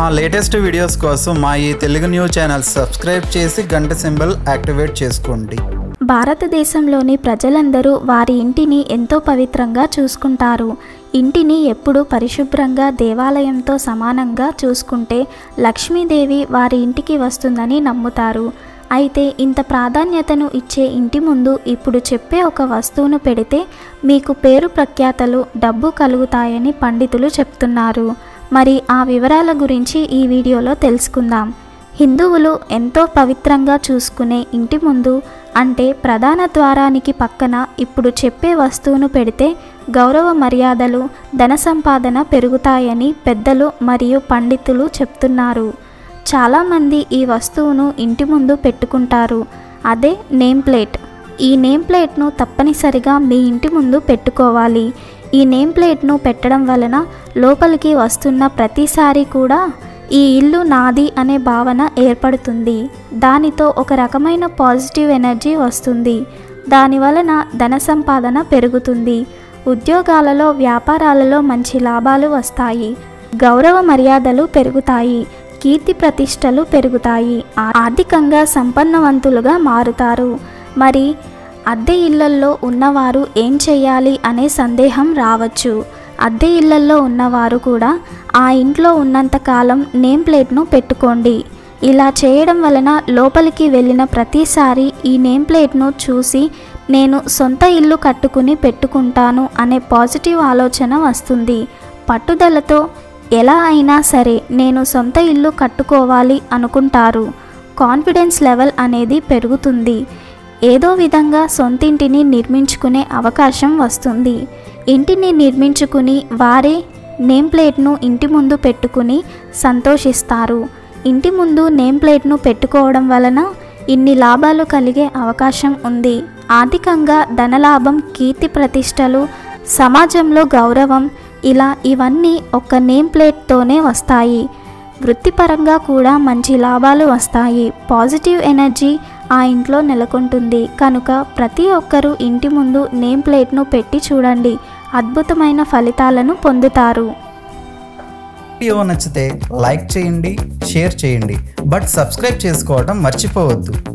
మా latest videos కోసం మా ఈ తెలుగు న్యూస్ ఛానల్ సబ్స్క్రైబ్ చేసి గంట సింబల్ యాక్టివేట్ చేసుకోండి భారతదేశంలోని ప్రజలందరూ వారి ఇంటిని ఎంతో పవిత్రంగా చూసుకుంటారు ఇంటిని ఎప్పుడూ పరిశుభ్రంగా దేవాలయంతో సమానంగా చూసుకుంటే లక్ష్మీదేవి వారి ఇంటికి వస్తుందని నమ్ముతారు అయితే ఇంత ప్రాధాన్యతను ఇచ్చే ఇంటి ముందు ఇప్పుడు చెప్పే ఒక వస్తువును పెడితే మీకు పేరు ప్రఖ్యాతలు డబ్బు కలుగుతాయని పండితులు చెప్తున్నారు మరి ఆ వివరాల గురించి ఈ వీడియోలో తెలుసుకుందాం హిందువులు ఎంతో పవిత్రంగా చూసుకునే ఇంటి ముందు అంటే ప్రధాన ద్వారానికి పక్కన ఇప్పుడు చెప్పే వస్తువును పెడితే గౌరవ మర్యాదలు ధన సంపాదన పెరుగుతాయని పెద్దలు మరియు పండితులు చెప్తున్నారు చాలామంది ఈ వస్తువును ఇంటి ముందు పెట్టుకుంటారు అదే నేమ్ ప్లేట్ ఈ నేమ్ ప్లేట్ను తప్పనిసరిగా మీ ఇంటి ముందు పెట్టుకోవాలి ఈ నేమ్ ప్లేట్ను పెట్టడం వలన లోపలికి వస్తున్న ప్రతిసారి కూడా ఈ ఇల్లు నాది అనే భావన ఏర్పడుతుంది దానితో ఒక రకమైన పాజిటివ్ ఎనర్జీ వస్తుంది దాని వలన ధన సంపాదన పెరుగుతుంది ఉద్యోగాలలో వ్యాపారాలలో మంచి లాభాలు వస్తాయి గౌరవ మర్యాదలు పెరుగుతాయి కీర్తి ప్రతిష్టలు పెరుగుతాయి ఆర్థికంగా సంపన్నవంతులుగా మారుతారు మరి అద్దె ఇళ్లల్లో ఉన్నవారు ఏం చేయాలి అనే సందేహం రావచ్చు అద్దె ఇళ్లల్లో ఉన్నవారు కూడా ఆ ఇంట్లో ఉన్నంత కాలం నేమ్ ప్లేట్ను పెట్టుకోండి ఇలా చేయడం వలన లోపలికి వెళ్ళిన ప్రతిసారి ఈ నేమ్ ప్లేట్ను చూసి నేను సొంత ఇల్లు కట్టుకుని పెట్టుకుంటాను అనే పాజిటివ్ ఆలోచన వస్తుంది పట్టుదలతో ఎలా అయినా సరే నేను సొంత ఇల్లు కట్టుకోవాలి అనుకుంటారు కాన్ఫిడెన్స్ లెవెల్ అనేది పెరుగుతుంది ఏదో విధంగా సొంతింటిని నిర్మించుకునే అవకాశం వస్తుంది ఇంటిని నిర్మించుకుని వారే నేమ్ ప్లేట్ను ఇంటి ముందు పెట్టుకుని సంతోషిస్తారు ఇంటి ముందు నేమ్ ప్లేట్ను పెట్టుకోవడం వలన ఇన్ని లాభాలు కలిగే అవకాశం ఉంది ఆర్థికంగా ధనలాభం కీర్తి ప్రతిష్టలు సమాజంలో గౌరవం ఇలా ఇవన్నీ ఒక నేమ్ ప్లేట్తోనే వస్తాయి వృత్తిపరంగా కూడా మంచి లాభాలు వస్తాయి పాజిటివ్ ఎనర్జీ ఆ ఇంట్లో నెలకొంటుంది కనుక ప్రతి ఒక్కరూ ఇంటి ముందు నేమ్ ప్లేట్ను పెట్టి చూడండి అద్భుతమైన ఫలితాలను పొందుతారు వీడియో నచ్చితే లైక్ చేయండి షేర్ చేయండి బట్ సబ్స్క్రైబ్ చేసుకోవడం మర్చిపోవద్దు